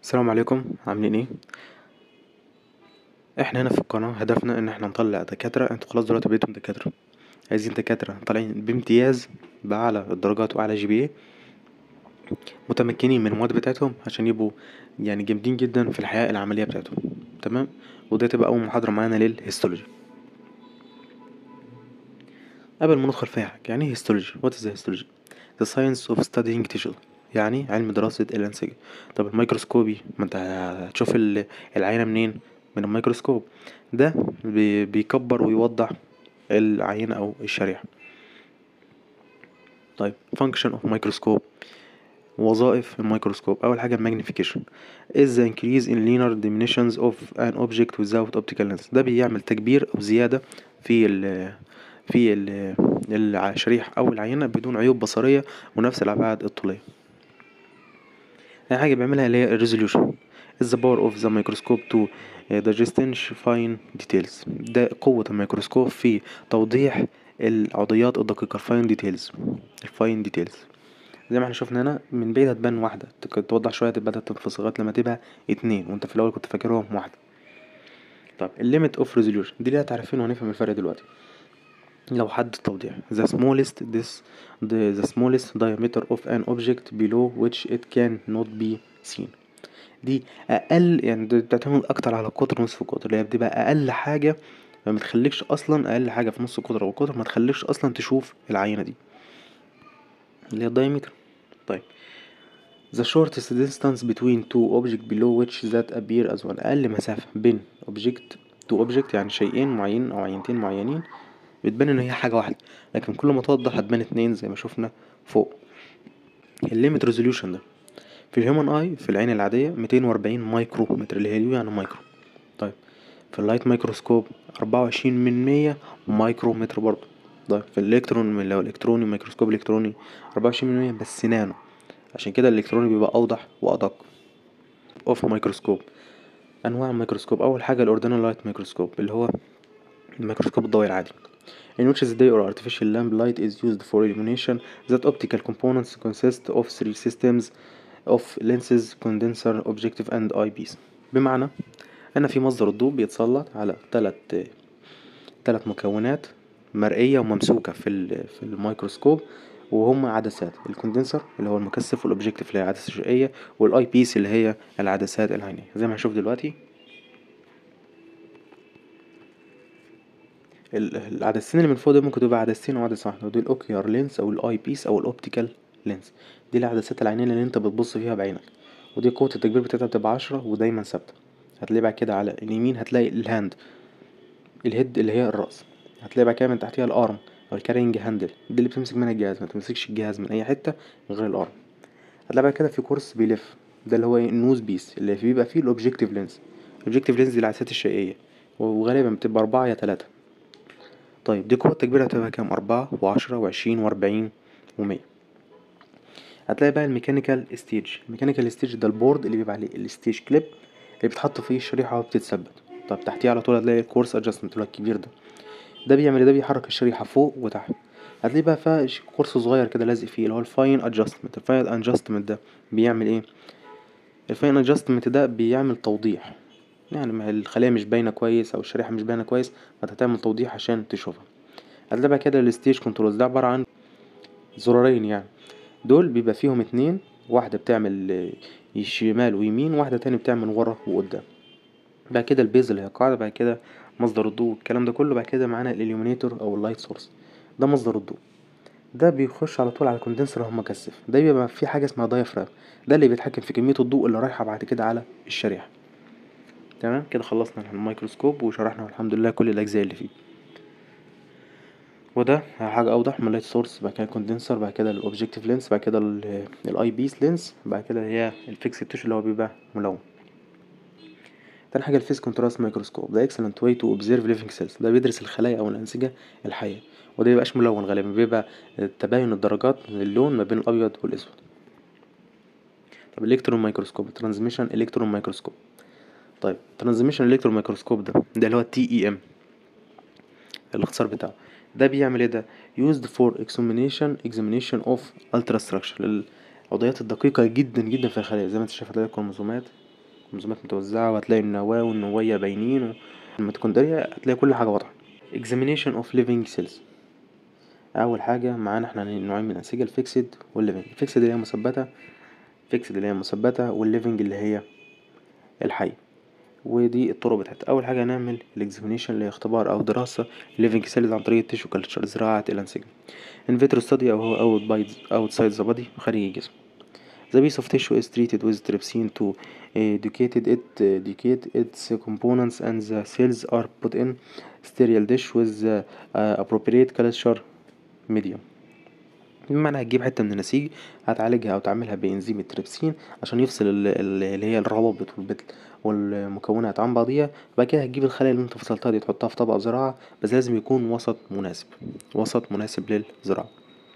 السلام عليكم عاملين ايه احنا هنا في القناة هدفنا ان احنا نطلع دكاترة انتوا خلاص دلوقتي بقيتم دكاترة عايزين دكاترة طالعين بامتياز بأعلى الدرجات وأعلى جي بي اي متمكنين من المواد بتاعتهم عشان يبقوا يعني جامدين جدا في الحياة العملية بتاعتهم تمام ودي هتبقى أول محاضرة معانا للهيستولوجي قبل ما ندخل في أي حاجة يعني ايه هيستولوجي what is the histology the science of studying tissue يعني علم دراسة الأنسجة طب الميكروسكوبي ما انت هتشوف ال- العينة منين من الميكروسكوب ده بي- بيكبر ويوضح العينة أو الشريحة طيب function of microscope وظائف الميكروسكوب أول حاجة magnification is the increase in linear dimensions of an object without optical lens ده بيعمل تكبير أو زيادة في ال في ال الشريحة أو العينة بدون عيوب بصرية ونفس الأبعاد الطولية تاني حاجة بيعملها اللي هي الريزوليوشن is the power of the microscope to distinguish fine details ده قوة الميكروسكوب في توضيح العضيات الدقيقة الفاين ديتيلز الفاين ديتيلز زي ما احنا شفنا هنا من بعيد هتبان واحدة تك- توضح شوية تبدأ تنفصل لغاية لما تبقى اتنين وانت في الأول كنت فاكرهم واحدة طب الليميت اوف ريزوليوشن دي ليها تعريفين وهنفهم الفرق دلوقتي لو حد التوضيح the smallest this the, the smallest diameter of an object below which it can not be seen دي اقل يعني دي بتعتمد اكتر على القطر نصف القطر اللي هي بتبقى اقل حاجه ما بتخليكش اصلا اقل حاجه في نص القطر او القطر ما تخليكش اصلا تشوف العينه دي اللي هي الدايمتر طيب the shortest distance between two objects below which that appear as one أقل مسافة بين object two object يعني شيئين معينين أو عينتين معينين بتبان إن هي حاجة واحدة لكن كل ما توضح هتبان اتنين زي ما شفنا فوق الليميت ريزوليوشن ده في الهيومن اي في العين العادية ميتين وأربعين مايكرو متر اللي هي اليو يعني مايكرو طيب في اللايت مايكروسكوب أربعة وعشرين من مية مايكرو متر برضه طيب في الإلكترون اللي هو الإلكتروني ميكروسكوب إلكتروني أربعة وعشرين من مية بس نانو عشان كده الإلكتروني بيبقى أوضح وأدق أوف مايكروسكوب أنواع الميكروسكوب أول حاجة الأوردينال لايت ميكروسكوب اللي هو الميكروسكوب الضوئي العادي in which the day or artificial lamp light is used for illumination that optical components consist of three systems of lenses, condenser, objective and eyepiece بمعنى أن في مصدر الضوء بيتسلط على تلات تلات مكونات مرئية وممسوكة في ال- في الميكروسكوب وهم عدسات الكوندنسر اللي هو المكثف والاوبجيكتيف اللي هي العدسة الشقية والاي بيس اللي هي العدسات العينية زي ما هنشوف دلوقتي ال- العدستين اللي من فوق دول ممكن تبقى عدستين او عدسة واحدة ودي الاوكيار لينس او الاي بيس او الاوبتيكال لينس دي العدسات العينية اللي انت بتبص فيها بعينك ودي قوة التكبير بتاعتها بتبقى عشرة ودايما ثابتة هتلاقي بعد كده على اليمين هتلاقي الهاند الهيد اللي هي الرأس هتلاقي بعد كده من تحتيها الارم او الكارينج هاندل دي اللي بتمسك منها الجهاز ما تمسكش الجهاز من اي حتة غير الارم هتلاقي بعد كده في كورس بيلف ده اللي هو النوز بيس اللي بيبقى فيه الاوبجيكتيف لينز الاوبجيكتيف لينز دي العدسات الشقية وغالبا بتبقى أربعة يا تلاتة طيب دي قوة التكبير هتبقى كام أربعة وعشرة وعشرين وأربعين ومية هتلاقي بقى الميكانيكال ستيج الميكانيكال ستيج ده البورد اللي بيبقى عليه الستيج كليب اللي بتحط فيه الشريحة وبتتثبت طب تحتيه على طول هتلاقي الكورس ادجستمنت اللي هو الكبير ده ده بيعمل إيه؟ ده بيحرك الشريحة فوق وتحت هتلاقي بقى فيها ش- كورس صغير كده لازق فيه اللي هو الفاين ادجستمنت الفاين ادجستمنت ده بيعمل ايه الفاين ادجستمنت ده بيعمل توضيح يعني ما هي الخلية مش باينة كويس أو الشريحة مش باينة كويس فأنت هتعمل توضيح عشان تشوفها هتلاقي بعد كده الستيج كنترولز ده عبارة عن زرارين يعني دول بيبقى فيهم اتنين واحدة بتعمل آه، شمال ويمين واحدة تاني بتعمل ورا وقدام بعد كده البيز اللي هي القاعدة بعد كده مصدر الضوء الكلام ده كله بعد كده معانا الاليومينيتور أو اللايت سورس ده مصدر الضوء ده بيخش على طول على الكوندنسر اللي هو مكثف ده بيبقى في حاجة اسمها دايفرام ده اللي بيتحكم في كمية الضوء اللي رايحة بعد كده على الشريحة تمام كده خلصنا الميكروسكوب وشرحنا الحمد لله كل الأجزاء اللي فيه وده حاجة أوضح من اللايت سورس بعد كده الكوندنسر بعد كده الأوبجيكتيف لينس بعد كده الأي بيس لينس بعد كده هي الفيكس تيشو اللي هو بيبقى ملون تاني حاجة الفيس كونتراست مايكروسكوب ده اكسلنت واي تو اوبزيرف ليفينج سيلز ده بيدرس الخلايا أو الأنسجة الحية وده مبيبقاش ملون غالبا بيبقى تباين الدرجات اللون ما بين الأبيض والأسود طب الإلكترون مايكروسكوب ترانزميشن إلكترون مايكروسكوب طيب ترانزميشن إلكترون مايكروسكوب ده ده اللي هو تي اي ام الاختصار بتاعه ده بيعمل ايه ده used for examination examination of ultra structure للعضيات الدقيقة جدا جدا في الخلايا زي ما انت شايف هتلاقي الكروموسومات كروموزومات متوزعة وهتلاقي النواة والنوية باينين الميتوكوندريا هتلاقي كل حاجة واضحة examination of living cells أول حاجة معانا احنا نوعين من الأنسجة الفيكسد والليفينج الفيكسد اللي هي مثبتة فيكسد اللي هي مثبتة والليفينج اللي هي الحية ودي الطرق بتاعتها أول حاجة هنعمل الإكزامينيشن اللي هي اختبار أو دراسة living cells عن طريق التيشو كلتشر زراعة الأنسجة in vitro study أو هو outside the body خارج الجسم The piece of tissue is treated with trypsin to educate it educate its components and the cells are put in sterile dish with the appropriate culture medium بمعنى هتجيب حتة من النسيج هتعالجها أو تعملها بإنزيم التريبسين عشان يفصل اللي هي الروابط والمكونات عن بعضيها بعد كده هتجيب الخلايا اللي انت فصلتها دي تحطها في طبق زراعة بس لازم يكون وسط مناسب وسط مناسب للزراعة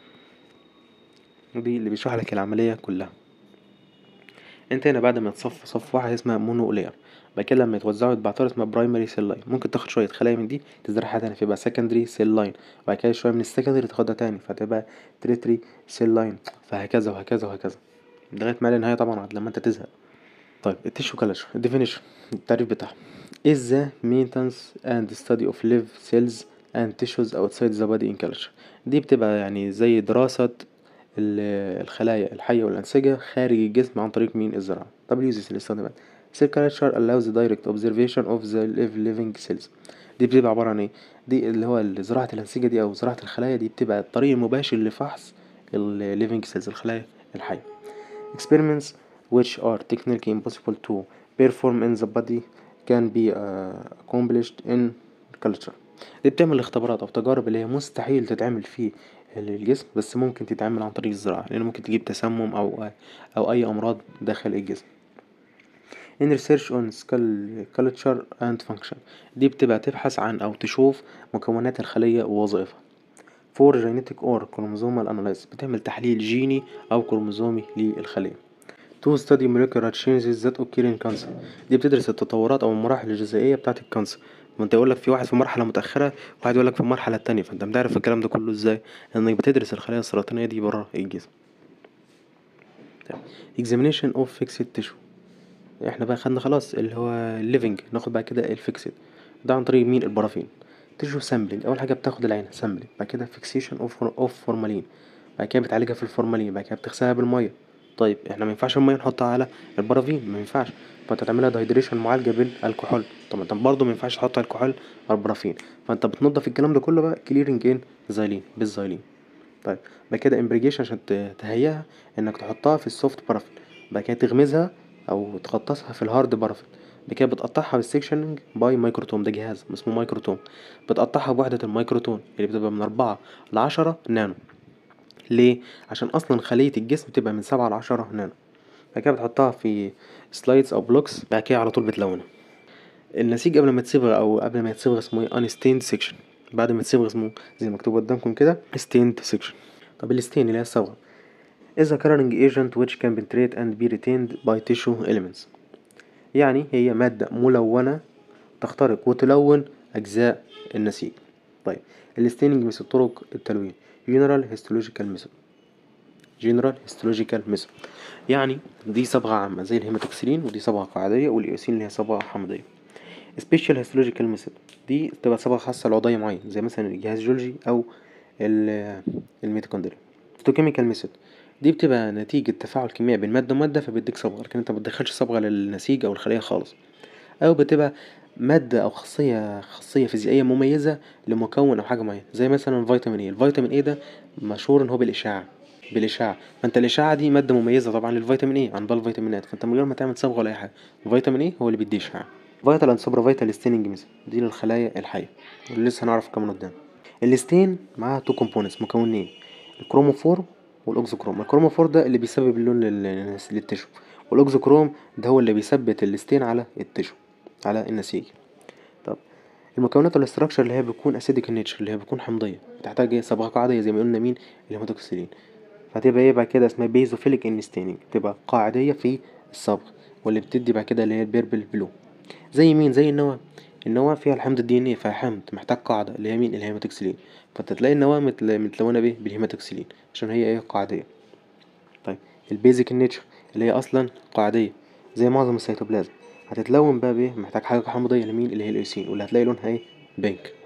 ودي اللي بيشرح لك العملية كلها انت هنا بعد ما تصف صف واحد اسمها مونو لاير بعد كده لما يتوزعوا يتبعتوا اسمها برايمري سيل لاين ممكن تاخد شوية خلايا من دي تزرعها تاني فيبقى سكندري سيل لاين بعد كده شوية من السكندري تاخدها تاني فتبقى تريتري سيل لاين فهكذا وهكذا وهكذا لغاية ما النهاية طبعا لما انت تزهق طيب التيشو كلتشر الديفينيشن التعريف بتاعها is the maintenance and study of live cells and tissues outside the body in culture دي بتبقى يعني زي دراسة الخلايا الحية والأنسجة خارج الجسم عن طريق مين الزراعة طب اليوزز الاستخدامات cell culture allows the direct observation of the living cells دي بتبقى عبارة عن ايه دي اللي هو زراعة الأنسجة دي أو زراعة الخلايا دي بتبقى الطريق المباشر لفحص ال living cells الخلايا الحية experiments which are technically impossible to perform in the body can be uh, accomplished in culture دي بتعمل اختبارات أو تجارب اللي هي مستحيل تتعمل في الجسم بس ممكن تتعمل عن طريق الزراعة لأن ممكن تجيب تسمم أو أو أي أمراض داخل الجسم in research on skull culture and function دي بتبقى تبحث عن أو تشوف مكونات الخلية ووظائفها for genetic or chromosomal analysis بتعمل تحليل جيني أو كروموزومي للخلية to study molecular changes that occur in cancer دي بتدرس التطورات أو المراحل الجزيئية بتاعة الكانسر ما انت يقولك في واحد في مرحلة متأخرة وواحد يقولك في المرحلة التانية فانت بتعرف الكلام ده كله ازاي لأنك بتدرس الخلايا السرطانية دي برا الجسم examination of fixed tissue احنا بقى خدنا خلاص اللي هو living ناخد بعد كده الفيكسد ده عن طريق مين البرافين تيشو سامبلينج اول حاجه بتاخد العين سامبلينج بعد كده فيكسيشن اوف اوف فورمالين بعد كده بتعالجها في الفورمالين بعد كده بتغسلها بالميه طيب احنا ما ينفعش الميه نحطها على البرافين ما ينفعش فانت تعملها دايدريشن معالجه بالكحول طب انت برضه ما ينفعش تحط الكحول على البرافين فانت بتنضف الكلام ده كله بقى كليرنج ان زايلين بالزايلين طيب بعد كده امبريجيشن عشان تهيئها انك تحطها في السوفت بارافين بعد كده تغمزها او تغطسها في الهارد بارافين بعد كده بتقطعها بالسكشننج باي مايكروتوم ده جهاز اسمه مايكروتوم بتقطعها بوحدة الميكروتون اللي بتبقى من أربعة لعشرة نانو ليه؟ عشان أصلا خلية الجسم بتبقى من سبعة لعشرة نانو بعد كده بتحطها في سلايدز أو بلوكس بعد كده على طول بتلونها النسيج قبل ما يتصبغ أو قبل ما يتصبغ اسمه ايه unstained section بعد ما يتصبغ اسمه زي مكتوب قدامكم كده stained section طب الستين اللي هي الصبغة is a coloring agent which can penetrate and be retained by tissue elements يعني هي مادة ملونة تخترق وتلون أجزاء النسيج طيب الستيننج مثل طرق التلوين general histological method general histological method يعني دي صبغة عامة زي الهيماتوكسيلين ودي صبغة قاعدية والإيوسين اللي هي صبغة حمضية special histological method دي تبقى صبغة خاصة لوضعية معين زي مثلا الجهاز الجولجي أو الميتوكوندريا photochemical method دي بتبقى نتيجة تفاعل كيميائي بين مادة ومادة فبيديك صبغة لكن انت مبتدخلش صبغة للنسيج أو الخلية خالص أو بتبقى مادة أو خاصية خاصية فيزيائية مميزة لمكون أو حاجة معينة زي مثلا فيتامين ايه الفيتامين ايه ده مشهور إن هو بالإشعاع بالإشعاع فانت الإشعاع دي مادة مميزة طبعا للفيتامين ايه عن باقي الفيتامينات فانت من غير ما تعمل صبغة ولا أي حاجة الفيتامين ايه هو اللي بيدي إشعاع فيتال اند سوبرا فيتال ستيننج مثلا دي للخلايا الحية واللي لسه هنعرف كمان قدام الستين معاها تو كومبوننتس مكونين الكروموفور والاكزوكروم الكروموفور ده اللي بيسبب اللون للتشو والاكزوكروم ده هو اللي بيثبت الستين على التشو على النسيج طب المكونات الاستراكشر اللي هي بتكون اسيديك النيتشر اللي هي بتكون حمضيه بتحتاج ايه صبغه قاعديه زي ما قلنا مين الهيماتوكسيلين فهتبقى ايه بعد كده اسمها بيزوفيليك ان ستيننج تبقى قاعديه في الصبغ واللي بتدي بعد كده اللي هي البيربل بلو زي مين زي النواه النواه فيها الحمض الدي ان ايه فيها حمض محتاج قاعده اللي هي مين الهيماتوكسيلين فانت تلاقي النواه متلونه بايه بالهيماتوكسيلين عشان هي ايه قاعديه طيب البيزك النيتشر اللي هي اصلا قاعديه زي معظم السيتوبلازم هتتلون بقى بايه محتاج حاجة حمضية لمين اللي هي الأيوسين واللي هتلاقي لونها ايه بينك